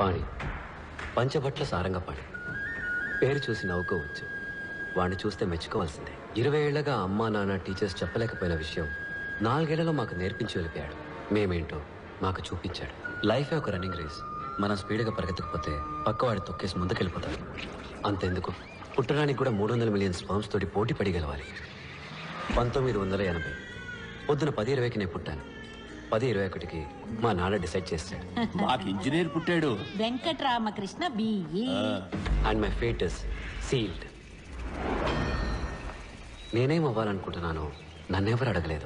పాణి పంచభట్ల సారంగపాణి పేరు చూసి నవ్వుకోవచ్చు వాడిని చూస్తే మెచ్చుకోవాల్సిందే ఇరవై ఏళ్లగా అమ్మా నాన్న టీచర్స్ చెప్పలేకపోయిన విషయం నాలుగేళ్లలో మాకు నేర్పించి వెళ్ళిపోయాడు మేమేంటో మాకు చూపించాడు లైఫే ఒక రన్నింగ్ రేస్ మనం స్పీడ్గా పరిగెత్తకపోతే పక్కవాడి తొక్కేసి ముందుకెళ్ళిపోతాడు అంతెందుకు పుట్టడానికి కూడా మూడు వందల మిలియన్ స్పామ్స్ తోటి పోటీ పడి గెలవాలి పంతొమ్మిది వందల ఎనభై పొద్దున పది ఇరవైకి నేను పుట్టాను పది ఇరవై ఒకటికి మా నాన్న డిసైడ్ చేశాడు మాకు ఇంజనీర్ పుట్టాడు Venkatramakrishna BE and my fate is sealed నేనేం అవ్వాలనుకుంటున్నానో నన్నెవరు అడగలేదు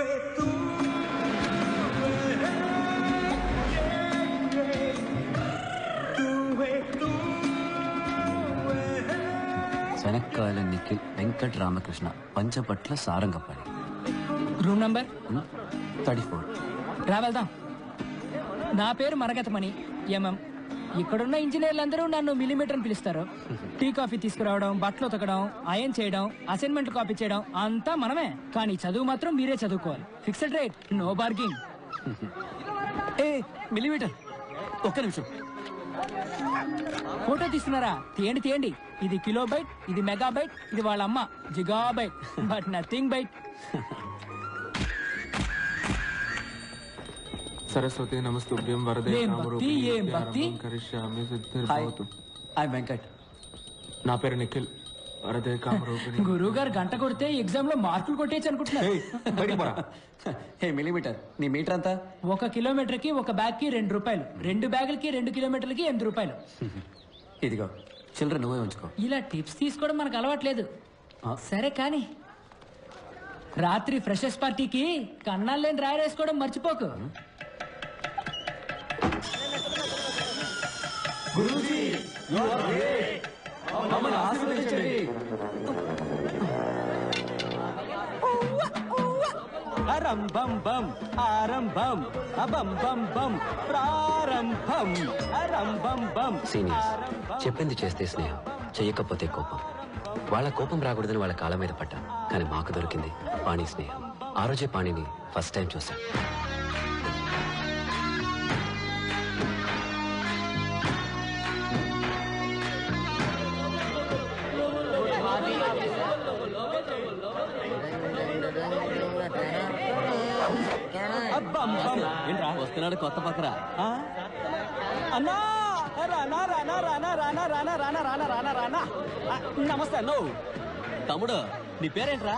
Shanakkayala Nikhil Venkat Ramakrishna Panchapatla Sarangapalli room number thirty four రా వెళ్దాం నా పేరు మరగతమణి ఎంఎం ఇక్కడున్న ఇంజనీర్లందరూ నన్ను మిలిమీటర్ అని పిలుస్తారు టీ కాఫీ తీసుకురావడం బట్టలు ఉతకడం అయన్ చేయడం అసైన్మెంట్ కాపీ చేయడం అంతా మనమే కానీ చదువు మాత్రం మీరే చదువుకోవాలి fixed rate no bargaining a millimetre ఒక్క నిమిషం ఫోటో తీస్తున్నారా తీయండి తీయండి ఇది కిలో బైట్ ఇది మెగా బైట్ ఇది వాళ్ళ అమ్మ gigabyte but nothing byte Saraswati నమస్తుభ్యం వరదే ఏం భక్తి, కామరూపిణి ఏం భక్తి? విద్యారంభం కరిష్యామి సిద్ధిర్భవతు ఐ వెంకట్ నా పేరు నిఖిల్ వరదే కామరూపిణి గురువు గారు గంట కొడితే ఎగ్జామ్ లో మార్కులు కొట్టేయచ్చు అనుకుంటున్నారు హే మిల్లీమీటర్ నీ మీటర్ అంతా ఒక కిలోమీటర్ కి ఒక బ్యాగ్ కి రెండు రూపాయలు రెండు బ్యాగులకి రెండు కిలోమీటర్లకి ఎనిమిది రూపాయలు ఇదిగో చిల్లర నువ్వే ఉంచుకో ఇలా టిప్స్ తీసుకోవడం మనకు అలవాట్లేదు సరే కానీ రాత్రి ఫ్రెషర్స్ పార్టీకి కన్నాలు లేని రాయరేసుకోవడం మర్చిపోకు అరంభం బం ఆరంభం అబం బం బం ప్రారంభం అరంభం బం సీనియర్స్ చెప్పింది చేస్తే స్నేహం చెయ్యకపోతే కోపం వాళ్ళ కోపం రాకూడదని వాళ్ళ కాళ్ళ మీద పడ్డా కానీ మాకు దొరికింది పాణి స్నేహం ఆ రోజే పాణిని ఫస్ట్ టైం చూశాం అబ్బం బం ఏంట్రా వస్తున్నాడు కొత్త పక్కరా అన్నా రానా రానా రానా రానా రానా రానా రానా రానా రానా ఆ, నమస్తే అన్నో తమ్ముడు నీ పేరేంట్రా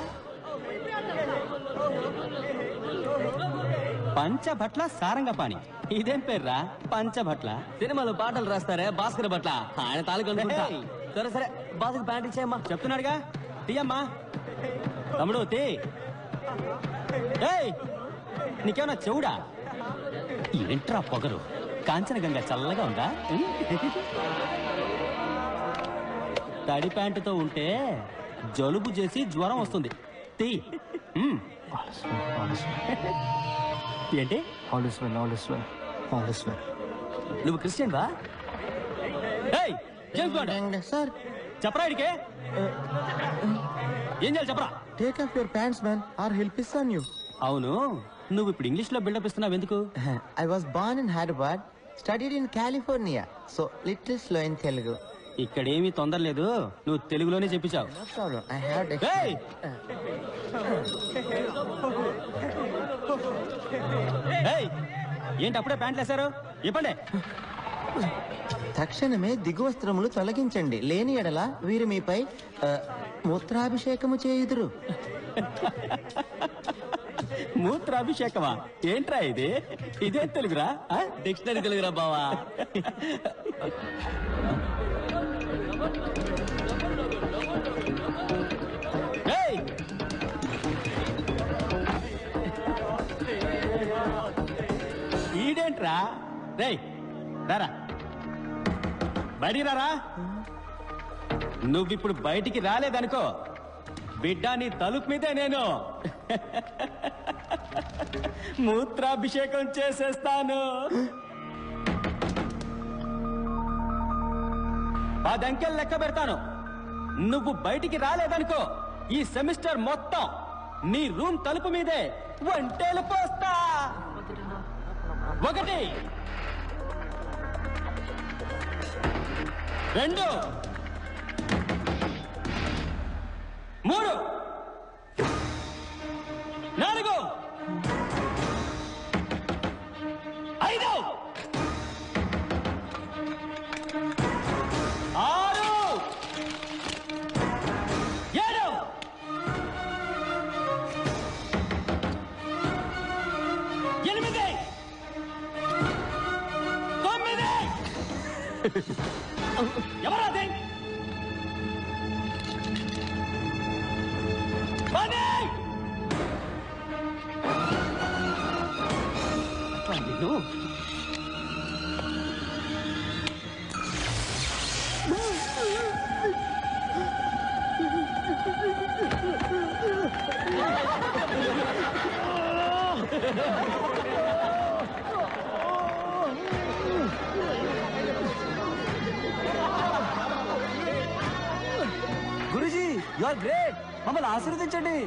పంచభట్ల సారంగపాణి ఇదేం పేర్రా పంచభట్ల సినిమాలో పాటలు రాస్తారే భాస్కర్ భట్ల ఆయన తాలూకు సరే సరే భాస్కర్ ప్యాంట్ ఇచ్చేయమ్మా చెప్తున్నాడుగా తీయమ్మా తమ్ముడు తీ ఏయ్ నీకేమన్నా చెవుడా ఏంట్రా పొగరు కాంచనగంగ చల్లగా ఉందా ఉం? తడి ప్యాంటుతో ఉంటే జలుబు చేసి జ్వరం వస్తుంది తీ ఉం. ఏంటి all is well all is well all is well నువ్వు క్రిస్టియన్ వా ఏయ్ జేమ్స్ బాండ్ సార్ చెప్పరా ఇడికే ఏం చేయాలి చెప్పరా take off your pants man or help ఇస్తాన్ యూ అవును నువ్వు ఇప్పుడు ఇంగ్లీష్ లో బిల్డప్ ఇస్తున్నావు ఎందుకు I was born in Hyderabad studied in California so little slow in Telugu ఇక్కడేమీ తొందర లేదు నువ్వు తెలుగులోనే చెప్పించావు నో ప్రాబ్లం ఐ హ్యావ్ ఏయ్! ఏయ్! ఏంటి అప్పుడే ప్యాంట్లు వేశారు ఇవ్వండి తక్షణమే దిగువస్త్రములు తొలగించండి లేని ఎడల వీరు మీపై ఆ, మూత్రాభిషేకము చేయుదురు మూత్రాభిషేకమా ఏంట్రా ఇది ఇదే తెలుగురా డిక్షనరీ తెలుగురా బావా ఏయ్! ఈడేంట్రా రేయ్ రారా బయటికి రారా నువ్విప్పుడు బయటికి రాలేదనుకో బిడ్డ నీ తలుపు మీదే నేను మూత్రాభిషేకం చేసేస్తాను పదంకెలు లెక్క పెడతాను నువ్వు బయటికి రాలేదనుకో ఈ సెమిస్టర్ మొత్తం నీ రూమ్ తలుపు మీదే వంటేలు పోస్తా ఒకటి రెండు మూడు నాలుగు ఐదు ఆరు ఏడు ఎనిమిది తొమ్మిది ఎవరది పది నిన్ను గురుజీ యు ఆర్ గ్రేట్ మమ్మల్ని ఆశీర్వదించండి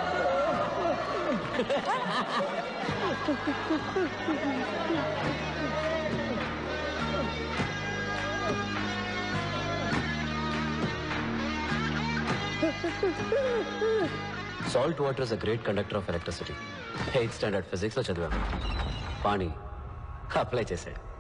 salt water is a great conductor of electricity eighth standard physics లో చదివాను పాణి అప్లై చేశాడు